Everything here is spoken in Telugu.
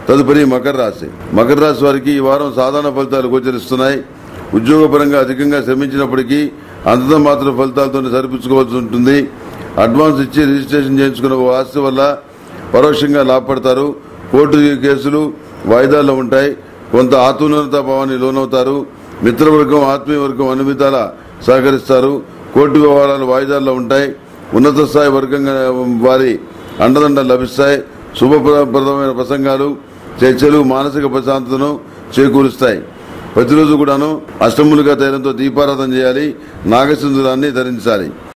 తదుపరి మకర రాశి మకర రాశి వారికి ఈ వారం సాధారణ ఫలితాలు గోచరిస్తున్నాయి ఉద్యోగపరంగా అధికంగా శ్రమించినప్పటికీ అంతతో మాత్రం ఫలితాలతో సరిపుచ్చుకోవాల్సి ఉంటుంది అడ్వాన్స్ ఇచ్చి రిజిస్ట్రేషన్ చేయించుకున్న ఓ ఆస్తి వల్ల పరోక్షంగా లాభపడతారు కోర్టు కేసులు వాయిదాల్లో ఉంటాయి కొంత ఆత్మనిర్భరత భావాన్ని లోనవుతారు మిత్రవర్గం ఆత్మీయ వర్గం అన్ని విధాల సహకరిస్తారు కోర్టు వ్యవహారాలు వాయిదాల్లో ఉంటాయి ఉన్నత స్థాయి వర్గంగా వారి అండదండ లభిస్తాయి శుభప్రదమైన ప్రసంగాలు చర్చలు మానసిక ప్రశాంతతను చేకూరుస్తాయి ప్రతిరోజు కూడాను అష్టములుగా తైలంతో దీపారాధన చేయాలి నాగసింధురాన్ని ధరించాలి